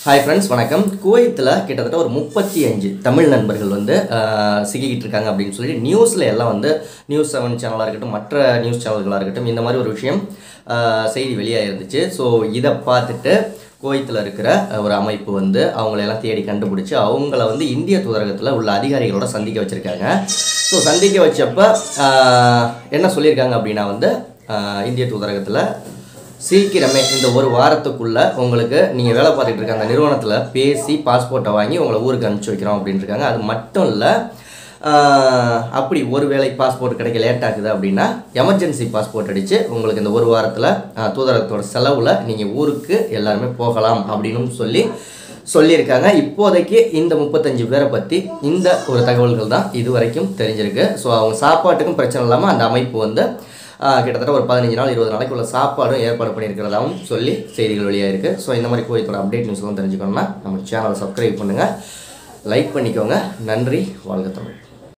hi friends வணக்கம் குவைத்தில் கிட்டத்தட்ட ஒரு முப்பத்தி அஞ்சு தமிழ் நண்பர்கள் வந்து ஆஹ், சிக்கிக்கிட்டு இருக்காங்க அப்படின்னு சொல்லி நியூஸில் எல்லாம் வந்து நியூஸ் செவன் சேனலாக இருக்கட்டும் மற்ற நியூஸ் சேனல்களாக இருக்கட்டும் இந்த மாதிரி ஒரு விஷயம் ஆஹ், செய்தி வெளியாக இருந்துச்சு ஸோ இதை பார்த்துட்டு குவைத்தில் இருக்கிற அஹ், ஒரு அமைப்பு வந்து அவங்களெல்லாம் தேடி கண்டுபிடிச்சி அவங்கள வந்து இந்திய தூதரகத்தில் உள்ள அதிகாரிகளோட சந்திக்க வச்சுருக்காங்க ஸோ சந்திக்க வச்சப்ப ஆஹ், என்ன சொல்லியிருக்காங்க அப்படின்னா வந்து ஆஹ், இந்திய தூதரகத்தில் சீக்கிரமே இந்த ஒரு வாரத்துக்குள்ள உங்களுக்கு நீங்கள் வேலை பார்த்துட்டு இருக்க அந்த நிறுவனத்தில் பேசி பாஸ்போர்ட்டை வாங்கி உங்களை ஊருக்கு அனுப்பிச்சி வைக்கிறோம் அப்படின்னு இருக்காங்க அது மட்டும் இல்லை அப்படி ஒரு வேளை பாஸ்போர்ட் கிடைக்க லேட் ஆகுது அப்படின்னா எமர்ஜென்சி பாஸ்போர்ட் அடித்து உங்களுக்கு இந்த ஒரு வாரத்தில் தூதரகத்தோட செலவில் நீங்கள் ஊருக்கு எல்லாருமே போகலாம் அப்படின்னு சொல்லி சொல்லியிருக்காங்க இப்போதைக்கு இந்த முப்பத்தஞ்சு பேரை பற்றி இந்த ஒரு தகவல்கள் தான் இது வரைக்கும் தெரிஞ்சிருக்கு ஸோ அவங்க சாப்பாட்டுக்கும் பிரச்சனை இல்லாமல் அந்த அமைப்பு வந்து ஆஹ், கிட்டத்தட்ட ஒரு பதினஞ்சு நாள் இருபது நாளைக்கு உள்ள சாப்பாடும் ஏற்பாடு பண்ணியிருக்கிறதாவும் சொல்லி செய்திகள் வெளியாக இருக்குது ஸோ இந்த மாதிரி கோயத்தோட அப்டேட் நியூஸ்லாம் தெரிஞ்சுக்கணும்னா நம்ம சேனலை சப்ஸ்கிரைப் பண்ணுங்கள் லைக் பண்ணிக்கோங்க நன்றி வாழ்க தமிழ்